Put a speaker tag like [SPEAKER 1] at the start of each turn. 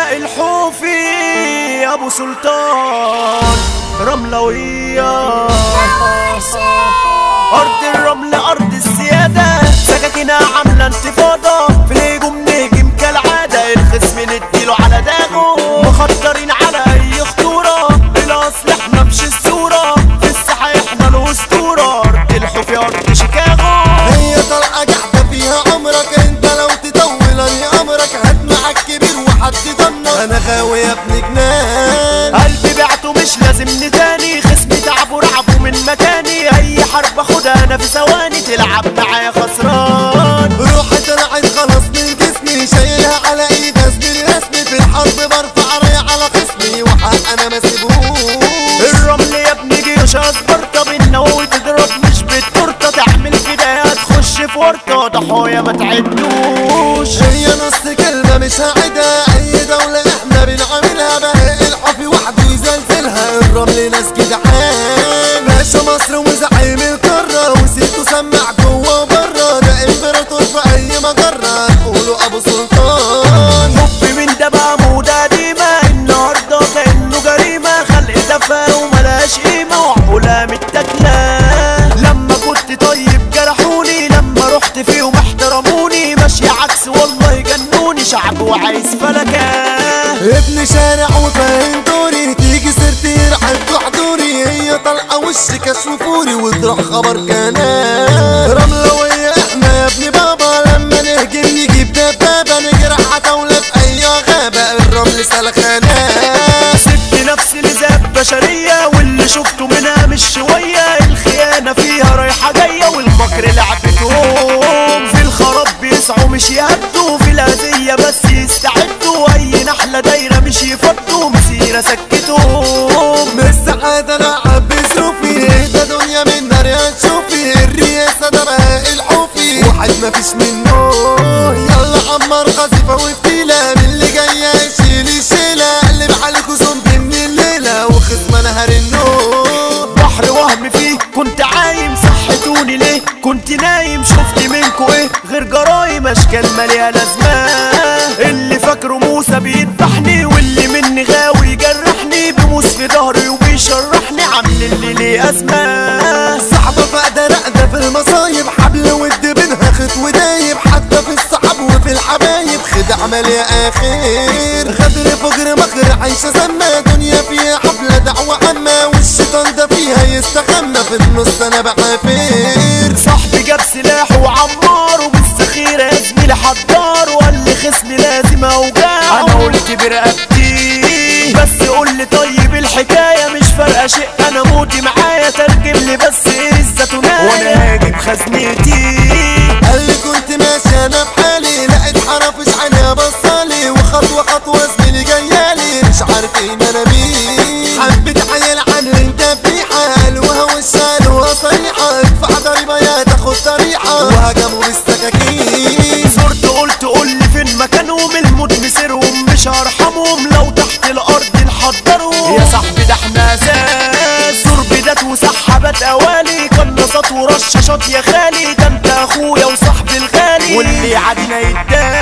[SPEAKER 1] الحوفي ابو سلطان رملوية ارض الرمل ارض السيادة سكاكينها عاملة انتفاضة في الهجوم نهجم كالعادة الخصم نديله على داغه مخطرين على اي خطورة بالاصل احنا مش الصورة في الساحة احنا الاسطورة ارض الحوفي ارض شيكاغو
[SPEAKER 2] هي طلقة قاعدة فيها عمرك انت لو تطول اني امرك هات معاك كبير وحد ضمنك انا غاوي يا ابن جنان
[SPEAKER 1] قلبي بعته مش لازم تاني خصمي تعبوا رعبوا من مكاني اي حرب اخدها انا في ثواني تلعب معايا خسران
[SPEAKER 2] روحي طلعت خلاص من جسمي شايلها على ايدي زميل رسمي في الحرب برفع راية على خصمي وحق انا ما سيبوش
[SPEAKER 1] الرمل يا ابني جيوش اسبرطة بالنووي تضرب مش بالتورتة تعمل كده تخش في ورطة ضحايا ما تعدوش
[SPEAKER 2] هي نص كلمة مش هعيدها اي دولة احنا بنعملها بهق الحفي وحده يزلزلها الرمل ناس جدعان باشا مصر وزعيم القارة وسيرته سمع جوه وبره ده امبراطور في اي مجرة نقوله ابو سلطان
[SPEAKER 1] حب من ده بقى موضة قديمة النهاردة كأنه جريمة خلق تفاهة وملهاش قيمة وعقولها متاكلة لما كنت طيب جرحوني لما رحت فيهم احترموني ماشي عكس والله جنوني شعب وعايز فلكة
[SPEAKER 2] ابن شارع وفاهم دوري تيجي سيرتي يرحل تحضوري هي طلقة وش كشفوري وتروح خبر كنان رملوية احنا يا ابن بابا لما نهجم نجيب دبابة نجرح عتاولة في اي غابة الرمل سلخانة
[SPEAKER 1] سبت نفسي لذات بشرية واللي شفته منها مش شوية الخيانة فيها رايحة جاية والمكر لعبتهم في الخراب بيسعوا مش يهدوا في الأذية بس يستعدوا أي نحلة دايرة مش يفضوا مسيرة سكتهم
[SPEAKER 2] من السعادة انا عبي ظروفي ده دنيا من نار يا تشوفي الرياسة ده بقى الحوفي واحد مفيش منه يلا عمر قذيفة وفتيلة من اللي جاية يشيل الشيلة قلب عليكوا زومبي من الليلة وخصم انا هرنه
[SPEAKER 1] بحر وهم فيه كنت عايم صحتوني ليه كنت نايم شفت منكو ايه غير جرايم اشكال مالية لازمة اللي فاكره موسى بيذبحني واللي مني غاوي يجرحني بموس في ظهري وبيشرحني عامل اللي ليه ازمة
[SPEAKER 2] صعبة فقدة رقدة في المصايب حبل ود بينها خط ودايب حتى في الصحاب وفي الحبايب خدع مالية اخير غدر فجر مخر عايشة سما دنيا فيها حفلة دعوة عامة والشيطان ده فيها يستخمى في النص انا بعافير
[SPEAKER 1] صاحبي جاب سلاح وعمار وبالذخيرة يا زميلي حضار وقال لي خصمي لازم اوجعه انا قلت برقبتي بس قول لي طيب الحكاية مش فارقة شيء انا موتي معايا ترجم لي بس ايه الزتونية وانا هاجي بخزنتي
[SPEAKER 2] قال لي كنت ماشي انا في حالي لقيت حرفش عينيها بصالي وخطوة خطوة زميلي جايالي مش عارفين انا مين حبيت عيال عن انت بيحة قالوها وشالوها صريحة ادفع ضريبة يا تاخد طريحة وهجموا بالسكاكين
[SPEAKER 1] صرت قلت قول لي فين مكانهم الموت مسيرهم مش هرحمهم لو تحت الارض نحضرهم يا صاحبي ده احنا اساس تربيدات وسحبات اوالي قناصات ورشاشات يا خالي ده انت اخويا وصاحبي الغالي واللي عادنا يتداس